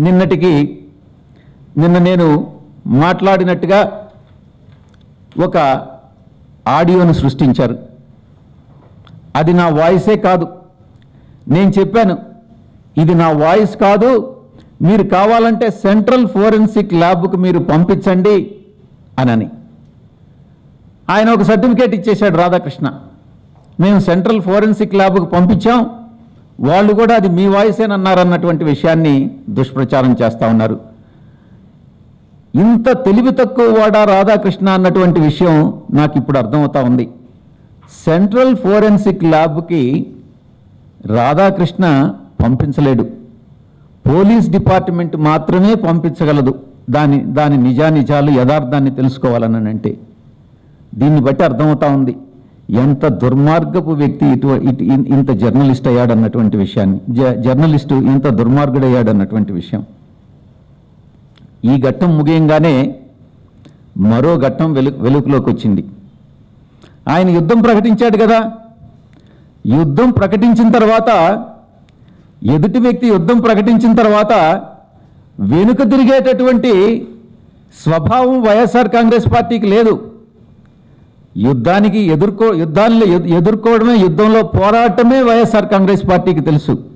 నిన్నటికి నిన్న నేను మాట్లాడినట్టుగా ఒక ఆడియోను సృష్టించారు అది నా వాయిసే కాదు నేను చెప్పాను ఇది నా వాయిస్ కాదు మీరు కావాలంటే సెంట్రల్ ఫోరెన్సిక్ ల్యాబ్కు మీరు పంపించండి అనని ఆయన ఒక సర్టిఫికేట్ ఇచ్చేశాడు రాధాకృష్ణ మేము సెంట్రల్ ఫోరెన్సిక్ ల్యాబ్కు పంపించాం వాళ్ళు కూడా అది మీ వాయిసేనన్నారన్నటువంటి విషయాన్ని దుష్ప్రచారం చేస్తా ఉన్నారు ఇంత తెలివి తక్కువ వాడా రాధాకృష్ణ అన్నటువంటి విషయం నాకు ఇప్పుడు అర్థమవుతా ఉంది సెంట్రల్ ఫోరెన్సిక్ ల్యాబ్కి రాధాకృష్ణ పంపించలేడు పోలీస్ డిపార్ట్మెంట్ మాత్రమే పంపించగలదు దాని దాని నిజానిజాలు యథార్థాన్ని తెలుసుకోవాలని అంటే దీన్ని బట్టి అర్థమవుతా ఉంది ఎంత దుర్మార్గపు వ్యక్తి ఇటు ఇటు ఇన్- ఇంత జర్నలిస్ట్ అయ్యాడన్నటువంటి విషయాన్ని జ- జర్నలిస్టు ఇంత దుర్మార్గుడయ్యాడన్నటువంటి విషయం ఈ ఘట్టం ముగియంగానే మరో ఘట్టం వెలు వెలుగులోకి వచ్చింది ఆయన యుద్ధం ప్రకటించాడు కదా యుద్ధం ప్రకటించిన తర్వాత ఎదుటి వ్యక్తి యుద్ధం ప్రకటించిన తర్వాత వెనుక తిరిగేటటువంటి స్వభావం వైఎస్ఆర్ కాంగ్రెస్ పార్టీకి లేదు యుద్ధానికి ఎదుర్కో యుద్ధాన్ని ఎదు- ఎదుర్కోవడమే యుద్ధంలో పోరాటమే వైఎస్ఆర్ కాంగ్రెస్ పార్టీకి తెలుసు